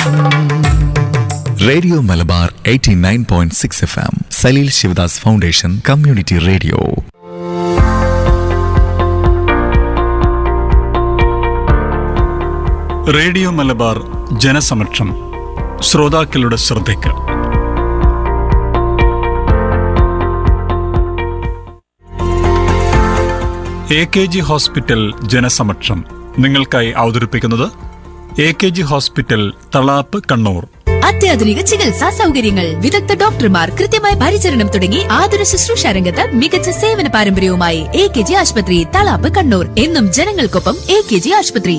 radio Malabar 89.6 F M Saleel Sivadas foundation community radio radio Malabar ജനസമക്ഷം ശ്രോതാക്കളുടെ ശ്രദ്ധയ്ക്ക് എ കെ ജി ഹോസ്പിറ്റൽ ജനസമക്ഷം നിങ്ങൾക്കായി അവതരിപ്പിക്കുന്നത് A K G hospital Thalap Kannur അത്യാധുനിക ചികിത്സാ സൗകര്യങ്ങൾ വിദഗ്ധ ഡോക്ടർമാർ കൃത്യമായ പരിചരണം തുടങ്ങി ആതുര ശുശ്രൂഷ രംഗത്ത് മികച്ച സേവന പാരമ്പര്യവുമായി എ കെ ജി ആശുപത്രി തളാപ്പ് കണ്ണൂർ എന്നും ജനങ്ങൾക്കൊപ്പം എ കെ ജി ആശുപത്രി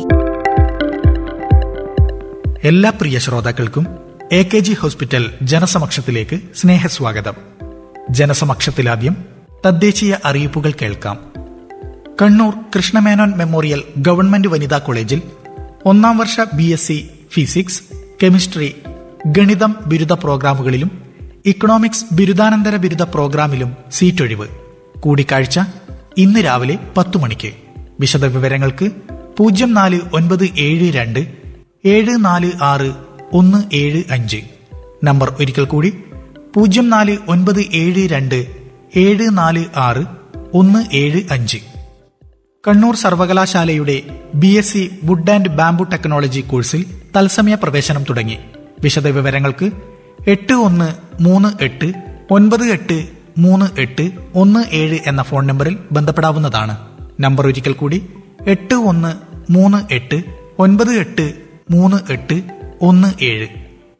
എല്ലാ പ്രിയ ശ്രോതാക്കൾക്കും എ കെ ജി ഹോസ്പിറ്റൽ ജനസമക്ഷത്തിലേക്ക് സ്നേഹസ്വാഗതം ജനസമക്ഷത്തിലാദ്യം തദ്ദേശീയ അറിയിപ്പുകൾ കേൾക്കാം കണ്ണൂർ കൃഷ്ണമേനോൻ മെമ്മോറിയൽ ഗവൺമെന്റ് വനിതാ കോളേജിൽ ഒന്നാം വർഷ B S C physics chemistry ഗണിതം ബിരുദ പ്രോഗ്രാമുകളിലും ഇക്കണോമിക്സ് ബിരുദാനന്തര ബിരുദ പ്രോഗ്രാമിലും സീറ്റൊഴിവ് കൂടിക്കാഴ്ച ഇന്ന് രാവിലെ പത്തു മണിക്ക് വിശദവിവരങ്ങൾക്ക് പൂജ്യം നാല് ഒൻപത് ഏഴ് രണ്ട് ഏഴ് നാല് ആറ് ഒന്ന് ഏഴ് അഞ്ച് നമ്പർ ഒരിക്കൽ കൂടി പൂജ്യം നാല് ഒൻപത് ഏഴ് രണ്ട് ഏഴ് നാല് ആറ് ഒന്ന് ഏഴ് അഞ്ച് കണ്ണൂർ സർവകലാശാലയുടെ B S C wood and bamboo technology കോഴ്സിൽ തത്സമയ പ്രവേശനം തുടങ്ങി വിശദവിവരങ്ങൾക്ക് എട്ട് ഒന്ന് മൂന്ന് എട്ട് ഒൻപത് എട്ട് മൂന്ന് എട്ട് ഒന്ന് ഏഴ് എന്ന ഫോൺ നമ്പറിൽ ബന്ധപ്പെടാവുന്നതാണ് നമ്പർ ഒരിക്കൽ കൂടി എട്ട് ഒന്ന് മൂന്ന് എട്ട് ഒൻപത് എട്ട് മൂന്ന് എട്ട് ഒന്ന് ഏഴ്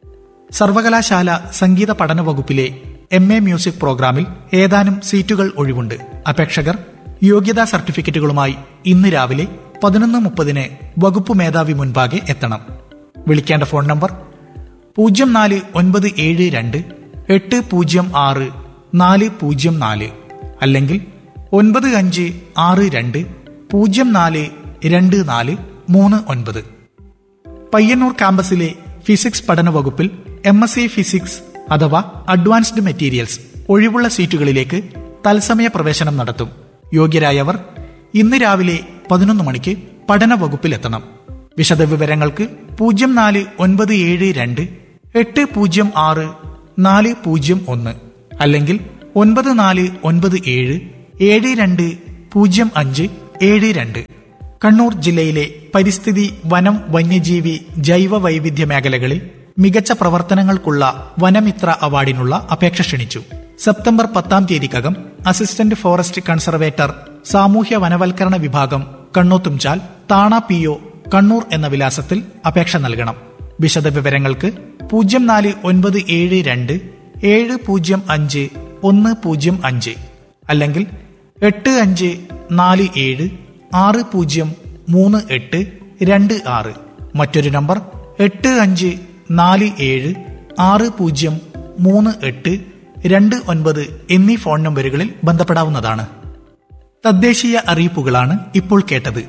സർവകലാശാല സംഗീത പഠന വകുപ്പിലെ എം എ മ്യൂസിക് പ്രോഗ്രാമിൽ ഏതാനും സീറ്റുകൾ ഒഴിവുണ്ട് അപേക്ഷകർ യോഗ്യതാ സർട്ടിഫിക്കറ്റുകളുമായി ഇന്ന് രാവിലെ പതിനൊന്ന് മുപ്പതിന് വകുപ്പ് മേധാവി മുൻപാകെ എത്തണം വിളിക്കേണ്ട ഫോൺ നമ്പർ പൂജ്യം നാല് ഒൻപത് ഏഴ് രണ്ട് എട്ട് പൂജ്യം ആറ് നാല് പൂജ്യം നാല് അല്ലെങ്കിൽ ഒൻപത് അഞ്ച് ആറ് രണ്ട് പൂജ്യം നാല് രണ്ട് നാല് മൂന്ന് ഒൻപത് പയ്യന്നൂർ ക്യാമ്പസിലെ ഫിസിക്സ് പഠന വകുപ്പിൽ എം എസ് സി ഫിസിക്സ് അഥവാ അഡ്വാൻസ്ഡ് മെറ്റീരിയൽസ് ഒഴിവുള്ള സീറ്റുകളിലേക്ക് തത്സമയ പ്രവേശനം നടത്തും യോഗ്യരായവർ ഇന്ന് രാവിലെ പതിനൊന്ന് മണിക്ക് പഠന വകുപ്പിലെത്തണം വിശദവിവരങ്ങൾക്ക് പൂജ്യം നാല് ഒൻപത് ഏഴ് രണ്ട് എട്ട് പൂജ്യം ആറ് നാല് പൂജ്യം ഒന്ന് അല്ലെങ്കിൽ ഒൻപത് നാല് ഒൻപത് ഏഴ് ഏഴ് രണ്ട് പൂജ്യം അഞ്ച് ഏഴ് രണ്ട് കണ്ണൂർ ജില്ലയിലെ പരിസ്ഥിതി വനം വന്യജീവി ജൈവ വൈവിധ്യ മേഖലകളിൽ മികച്ച പ്രവർത്തനങ്ങൾക്കുള്ള വനമിത്ര അവാർഡിനുള്ള അപേക്ഷ ക്ഷണിച്ചു സെപ്റ്റംബർ പത്താം തീയതിക്കകം അസിസ്റ്റന്റ് ഫോറസ്റ്റ് കൺസർവേറ്റർ സാമൂഹ്യ വനവൽക്കരണ വിഭാഗം കണ്ണോത്തുംചാൽ താണ പി ഒ കണ്ണൂർ എന്ന വിലാസത്തിൽ അപേക്ഷ നൽകണം വിശദവിവരങ്ങൾക്ക് പൂജ്യം നാല് ഒൻപത് ഏഴ് രണ്ട് ഏഴ് പൂജ്യം അഞ്ച് ഒന്ന് പൂജ്യം അഞ്ച് അല്ലെങ്കിൽ എട്ട് അഞ്ച് നാല് ഏഴ് ആറ് പൂജ്യം മൂന്ന് എട്ട് രണ്ട് ആറ് മറ്റൊരു നമ്പർ എട്ട് അഞ്ച് നാല് ഏഴ് ആറ് പൂജ്യം മൂന്ന് എട്ട് രണ്ട് ഒൻപത് എന്നീ ഫോൺ നമ്പറുകളിൽ ബന്ധപ്പെടാവുന്നതാണ് തദ്ദേശീയ അറിയിപ്പുകളാണ് ഇപ്പോൾ കേട്ടത്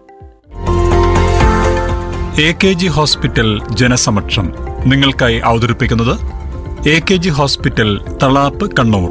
എ കെ ജി ഹോസ്പിറ്റൽ ജനസമക്ഷം നിങ്ങൾക്കായി അവതരിപ്പിക്കുന്നത് A K G hospital Thalap Kannur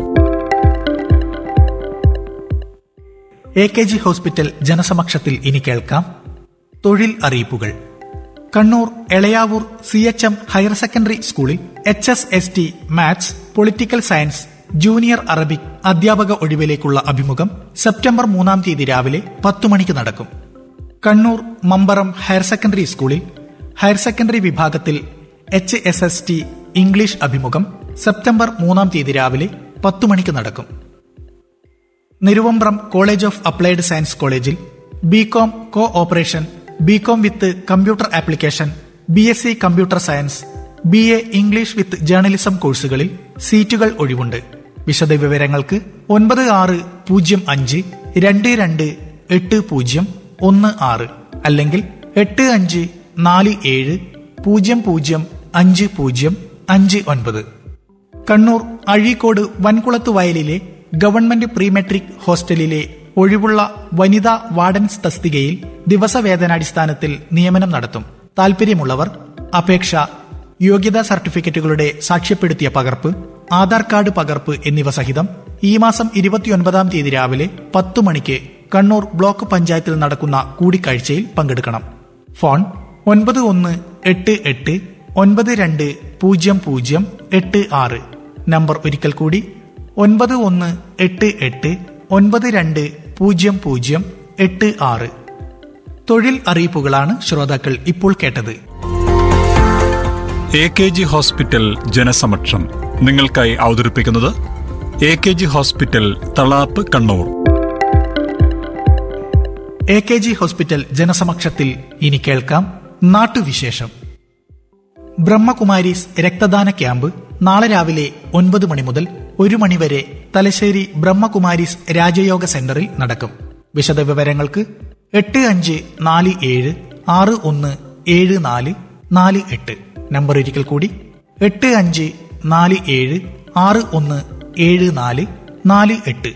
A K G hospital ജനസമക്ഷത്തിൽ ഇനി കേൾക്കാം തൊഴിൽ അറിയിപ്പുകൾ Kannur Elayavoor C H M higher secondary സ്കൂളിൽ H S S T maths political science junior Arabic അധ്യാപക ഒഴിവിലേക്കുള്ള അഭിമുഖം സെപ്റ്റംബർ മൂന്നാം തീയതി രാവിലെ പത്തു മണിക്ക് നടക്കും കണ്ണൂർ മമ്പറം ഹയർ സെക്കൻഡറി സ്കൂളിൽ ഹയർ സെക്കൻഡറി വിഭാഗത്തിൽ H S S T English അഭിമുഖം സെപ്റ്റംബർ മൂന്നാം തീയതി രാവിലെ പത്തു മണിക്ക് നടക്കും Niruvambram college of applied science കോളേജിൽ B Com cooperation B Com with computer application B S C computer science B A English with journalism കോഴ്സുകളിൽ സീറ്റുകൾ ഒഴിവുണ്ട് വിശദവിവരങ്ങൾക്ക് ഒൻപത് ആറ് പൂജ്യം അഞ്ച് രണ്ട് രണ്ട് എട്ട് പൂജ്യം ഒന്ന് ആറ് അല്ലെങ്കിൽ എട്ട് അഞ്ച് നാല് ഏഴ് പൂജ്യം പൂജ്യം അഞ്ച് പൂജ്യം അഞ്ച് ഒൻപത് കണ്ണൂർ അഴീക്കോട് വൻകുളത്ത് വയലിലെ ഗവൺമെന്റ് പ്രീ മെട്രിക് ഹോസ്റ്റലിലെ ഒഴിവുള്ള വനിതാ വാർഡൻസ് തസ്തികയിൽ ദിവസവേതനാടിസ്ഥാനത്തിൽ നിയമനം നടത്തും താൽപര്യമുള്ളവർ അപേക്ഷ യോഗ്യതാ സർട്ടിഫിക്കറ്റുകളുടെ സാക്ഷ്യപ്പെടുത്തിയ പകർപ്പ് ആധാർ കാർഡ് പകർപ്പ് എന്നിവ സഹിതം ഈ മാസം ഇരുപത്തിയൊൻപതാം തീയതി രാവിലെ പത്തു മണിക്ക് കണ്ണൂർ ബ്ലോക്ക് പഞ്ചായത്തിൽ നടക്കുന്ന കൂടിക്കാഴ്ചയിൽ പങ്കെടുക്കണം ഫോൺ ഒൻപത് ഒന്ന് എട്ട് എട്ട് ഒൻപത് രണ്ട് പൂജ്യം പൂജ്യം എട്ട് ആറ് നമ്പർ ഒരിക്കൽ കൂടി ഒൻപത് ഒന്ന് എട്ട് എട്ട് ഒൻപത് രണ്ട് പൂജ്യം പൂജ്യം എട്ട് ആറ് തൊഴിൽ അറിയിപ്പുകളാണ് ശ്രോതാക്കൾ ഇപ്പോൾ കേട്ടത് എ കെ ജി ഹോസ്പിറ്റൽ ജനസമക്ഷം നിങ്ങൾക്കായി അവതരിപ്പിക്കുന്നത് A K G hospital Thalap Kannur A K G hospital ജനസമക്ഷത്തിൽ ഇനി കേൾക്കാം നാട്ടുവിശേഷം ബ്രഹ്മകുമാരീസ് രക്തദാന ക്യാമ്പ് നാളെ രാവിലെ ഒൻപത് മണി മുതൽ ഒരു മണിവരെ തലശ്ശേരി ബ്രഹ്മകുമാരീസ് രാജയോഗ സെന്ററിൽ നടക്കും വിശദവിവരങ്ങൾക്ക് എട്ട് അഞ്ച് നാല് ഏഴ് ആറ് ഒന്ന് ഏഴ് നാല് നാല് എട്ട് നമ്പർ ഒരിക്കൽ കൂടി എട്ട് അഞ്ച് നാല് ഏഴ് ആറ് ഒന്ന് ഏഴ് നാല് നാല് എട്ട്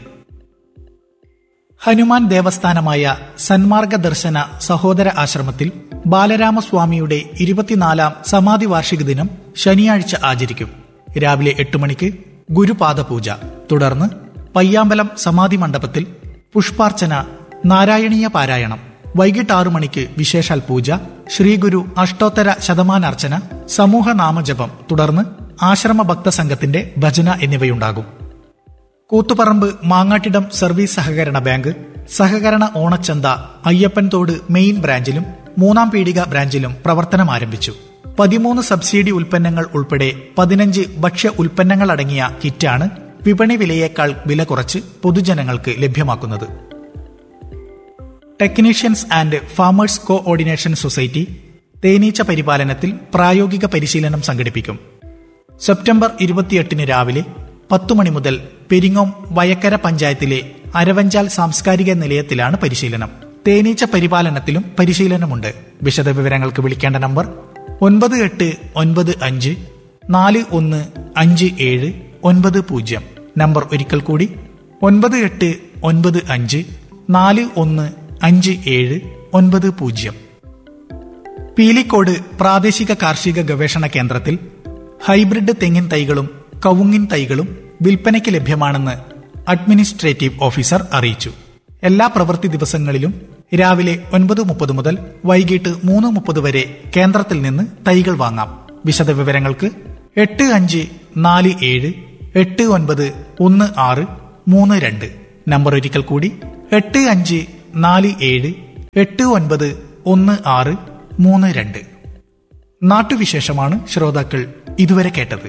ഹനുമാൻ ദേവസ്ഥാനമായ സന്മാർഗ ദർശന സഹോദര ആശ്രമത്തിൽ ബാലരാമസ്വാമിയുടെ ഇരുപത്തിനാലാം സമാധി വാർഷിക ദിനം ശനിയാഴ്ച ആചരിക്കും രാവിലെ എട്ട് മണിക്ക് ഗുരുപാദ പൂജ തുടർന്ന് പയ്യാമ്പലം സമാധി മണ്ഡപത്തിൽ പുഷ്പാർച്ചന നാരായണീയ പാരായണം വൈകിട്ട് ആറു മണിക്ക് വിശേഷാൽ പൂജ ശ്രീഗുരു അഷ്ടോത്തര ശതമാനാർച്ചന സമൂഹ നാമജപം തുടർന്ന് ആശ്രമ ഭക്ത സംഘത്തിന്റെ ഭജന എന്നിവയുണ്ടാകും കൂത്തുപറമ്പ് മാങ്ങാട്ടിടം സർവീസ് സഹകരണ ബാങ്ക് സഹകരണ ഓണച്ചന്ത അയ്യപ്പൻതോട് മെയിൻ ബ്രാഞ്ചിലും മൂന്നാം പീടിക ബ്രാഞ്ചിലും പ്രവർത്തനം ആരംഭിച്ചു പതിമൂന്ന് സബ്സിഡി ഉൽപ്പന്നങ്ങൾ ഉൾപ്പെടെ പതിനഞ്ച് ഭക്ഷ്യ ഉൽപ്പന്നങ്ങൾ അടങ്ങിയ കിറ്റാണ് വിപണി വിലയേക്കാൾ വില കുറച്ച് പൊതുജനങ്ങൾക്ക് ലഭ്യമാക്കുന്നത് technicians and farmers coordination society തേനീച്ച പരിപാലനത്തിൽ പ്രായോഗിക പരിശീലനം സംഘടിപ്പിക്കും സെപ്റ്റംബർ ഇരുപത്തിയെട്ടിന് രാവിലെ പത്തു മണി മുതൽ പെരിങ്ങോം വയക്കര പഞ്ചായത്തിലെ അരവഞ്ചാൽ സാംസ്കാരിക നിലയത്തിലാണ് പരിശീലനം തേനീച്ച പരിപാലനത്തിലും പരിശീലനമുണ്ട് വിശദവിവരങ്ങൾക്ക് വിളിക്കേണ്ട നമ്പർ ഒൻപത് എട്ട് ഒൻപത് അഞ്ച് നാല് ഒന്ന് അഞ്ച് ഏഴ് ഒൻപത് പൂജ്യം നമ്പർ ഒരിക്കൽ കൂടി ഒൻപത് എട്ട് ഒൻപത് അഞ്ച് നാല് ഒന്ന് അഞ്ച് ഏഴ് ഒൻപത് പൂജ്യം പീലിക്കോട് പ്രാദേശിക കാർഷിക ഗവേഷണ കേന്ദ്രത്തിൽ ഹൈബ്രിഡ് തെങ്ങിൻ തൈകളും കവുങ്ങിൻ തൈകളും വിൽപ്പനയ്ക്ക് ലഭ്യമാണെന്ന് അഡ്മിനിസ്ട്രേറ്റീവ് ഓഫീസർ അറിയിച്ചു എല്ലാ പ്രവൃത്തി ദിവസങ്ങളിലും രാവിലെ ഒൻപത് മുപ്പത് മുതൽ വൈകിട്ട് മൂന്ന് മുപ്പത് വരെ കേന്ദ്രത്തിൽ നിന്ന് തൈകൾ വാങ്ങാം വിശദവിവരങ്ങൾക്ക് എട്ട് അഞ്ച് നാല് ഏഴ് എട്ട് ഒൻപത് ഒന്ന് ആറ് മൂന്ന് രണ്ട് നമ്പർ ഒരിക്കൽ കൂടി എട്ട് അഞ്ച് നാല് ഏഴ് എട്ട് ഒൻപത് ഒന്ന് ആറ് മൂന്ന് രണ്ട് നാട്ടുവിശേഷമാണ് ശ്രോതാക്കൾ ഇതുവരെ കേട്ടത്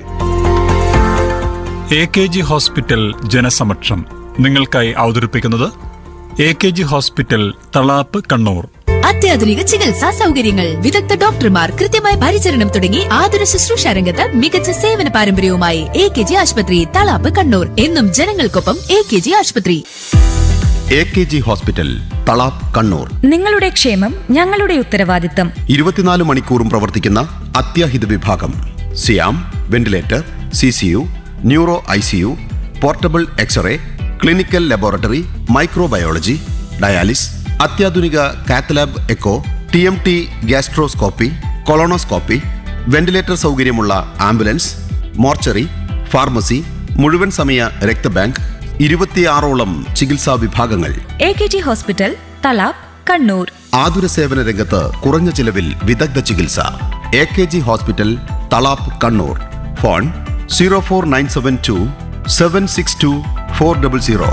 എ കെ ജി ഹോസ്പിറ്റൽ ജനസമക്ഷം നിങ്ങൾക്കായി അവതരിപ്പിക്കുന്നത് A K G hospital Thalap Kannur അത്യാധുനിക ചികിത്സാ സൗകര്യങ്ങൾ വിദഗ്ധ ഡോക്ടർമാർ കൃത്യമായ പരിചരണം തുടങ്ങി ആതുര ശുശ്രൂഷ രംഗത്ത് മികച്ച സേവന പാരമ്പര്യവുമായി എ കെ ജി ആശുപത്രി തളാപ്പ് കണ്ണൂർ എന്നും ജനങ്ങൾക്കൊപ്പം എ കെ ജി ആശുപത്രി A K G hospital Thalap Kannur നിങ്ങളുടെ ക്ഷേമം ഞങ്ങളുടെ ഉത്തരവാദിത്തം ഇരുപത്തിനാല് മണിക്കൂറും പ്രവർത്തിക്കുന്ന അത്യാഹിത വിഭാഗം സിയാം ventilator C C U neuro I C U portable X ray clinical laboratory microbiology dialysis അത്യാധുനിക cath lab echo T M T gastroscopy colonoscopy ventilator സൗകര്യമുള്ള ആംബുലൻസ് മോർച്ചറി ഫാർമസി മുഴുവൻ സമയ രക്തബാങ്ക് ഇരുപത്തിയാറോളം ചികിത്സാ വിഭാഗങ്ങൾ A K G hospital Thalap Kannur ആതുര സേവന രംഗത്ത് കുറഞ്ഞ ചിലവിൽ വിദഗ്ധ ചികിത്സ A K G hospital Thalap Kannur phone zero four nine seven two seven six two four double zero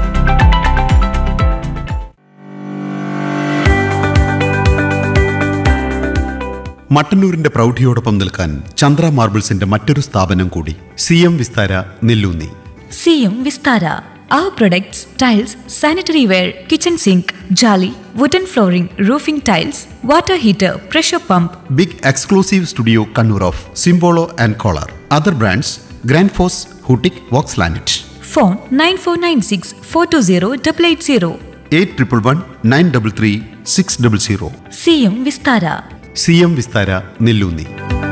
മട്ടന്നൂരിന്റെ പ്രൗഢിയോടൊപ്പം നിൽക്കാൻ ചന്ദ്ര മാർബിൾസിന്റെ മറ്റൊരു സ്ഥാപനം കൂടി C M Vistara Nelloonni C M Vistara അവർ products tiles sanitary ware kitchen sink jaali wooden flooring roofing tiles water heater pressure pump big exclusive studio Kannur of Simpolo and Kohler other brands Grundfos ഹൂട്ടിക് Vox ലാനറ്റ് phone nine four nine six four two zero double eight zero eight triple one nine double three six double zero C M Vistara C M Vistara നെല്ലൂന്നി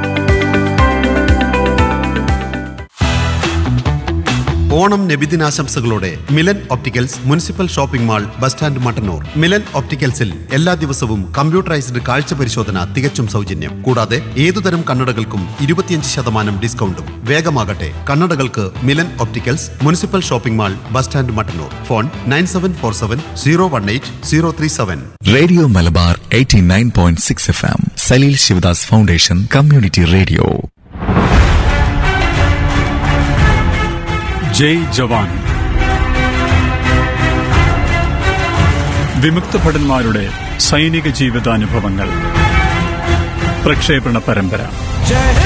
Onam നബിദിനാശംസകളോടെ Milan opticals municipal shopping mall bus stand Mattannur Milan ഒപ്റ്റിക്കൽസിൽ എല്ലാ ദിവസവും computerised കാഴ്ച പരിശോധന തികച്ചും സൗജന്യം കൂടാതെ ഏതുതരം കണ്ണടകൾക്കും ഇരുപത്തിയഞ്ച് ശതമാനം ഡിസ്കൗണ്ടും വേഗമാകട്ടെ കണ്ണടകൾക്ക് Milan opticals municipal shopping mall bus stand Mattannur phone nine seven four seven zero one eight zero three seven radio Malabar eighty nine point six F M Saleel Sivadas foundation community radio Jai Jawan വിമുക്ത ഭടന്മാരുടെ സൈനിക ജീവിതാനുഭവങ്ങൾ പ്രക്ഷേപണ പരമ്പര जय